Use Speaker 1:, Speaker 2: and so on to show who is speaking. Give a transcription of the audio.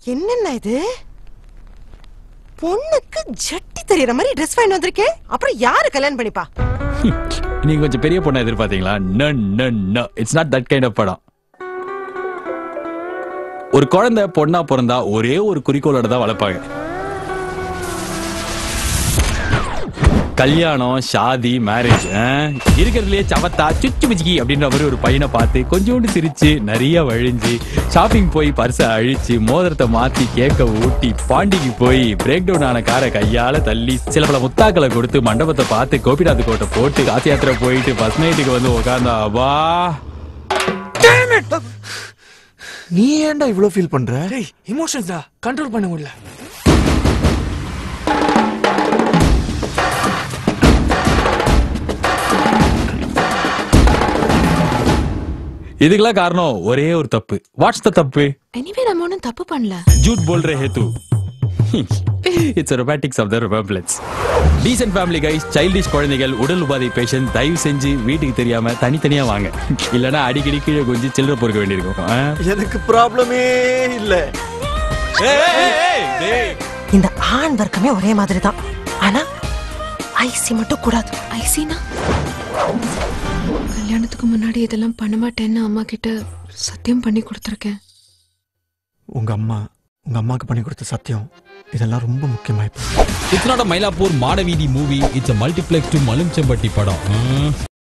Speaker 1: என்னென்ன இது பொண்ணுக்கு ஜட்டி தெரியற மாதிரி ட்ரெஸ் வாங்கி வந்திருக்கேன் அப்புறம் யாரு கல்யாணம் பண்ணிப்பா
Speaker 2: நீங்க கொஞ்சம் பெரிய பொண்ணா எதிர்பார்த்தீங்களா no no no it's not that kind of படம் ஒரு குழந்தை பொண்ணா பிறந்தா ஒரே ஒரு குறிக்கோளோட தான் வளர்ப்பாங்க கல்யாணம் ஷாதி மேரேஜ் இருக்கிறதுலயே சவத்தா சுச்சு பிச்சிக்கி அப்படின்ற மாதிரி ஒரு பையனை பார்த்து கொஞ்சோண்டு சிரிச்சு நிறைய வழிஞ்சு ஷாப்பிங் போய் பர்ஸை அழிச்சு மோதிரத்தை மாத்தி கேக்க ஊட்டி பாண்டிக்கு போய் பிரேக் டவுன் ஆன காரை கையால தள்ளி சில பல முத்தாக்களை கொடுத்து மண்டபத்தை பார்த்து கோபிநாத் கோட்டை போட்டு காசி யாத்திரை போயிட்டு பஸ் நைட்டுக்கு வந்து உட்காந்தா வா
Speaker 3: நீ ஏன்டா இவ்ளோ ஃபீல் பண்ற
Speaker 4: டேய் இமோஷன்ஸ் தான் கண்ட்ரோல் பண்ண முடியல
Speaker 2: இதுக்கெல்லாம் காரணம் ஒரே ஒரு தப்பு வாட்ஸ் த தப்பு
Speaker 5: எனிவே நம்ம ஒன்றும் தப்பு பண்ணல
Speaker 2: ஜூட் போல் ரே ஹேத்து it's romantics of the republics decent family guys childish குழந்தைகள் உடல் உபாதை பேஷண்ட் தயவு செஞ்சு வீட்டுக்கு தெரியாம தனித்தனியா வாங்க இல்லனா அடிக்கடி கீழே கொஞ்சம் சில்லறை பொறுக்க வேண்டியிருக்கும் ஆ?
Speaker 3: எனக்கு ப்ராப்ளமே இல்ல
Speaker 1: இந்த ஆண் வர்க்கமே ஒரே மாதிரி தான் ஆனா ஐசி மட்டும் கூடாது
Speaker 5: ஐசினா கல்யாணத்துக்கு முன்னாடி இதெல்லாம் பண்ண மாட்டேன்னு அம்மா கிட்ட சத்தியம் பண்ணி கொடுத்துருக்கேன்
Speaker 3: உங்க அம்மா உங்க அம்மாக்கு பண்ணி கொடுத்த சத்தியம் இதெல்லாம் ரொம்ப முக்கியமா இப்போ
Speaker 2: இட்ஸ் நாட் அ மயிலாப்பூர் மாடவீதி movie it's a multiplex to Malumsampatti படம் ம்.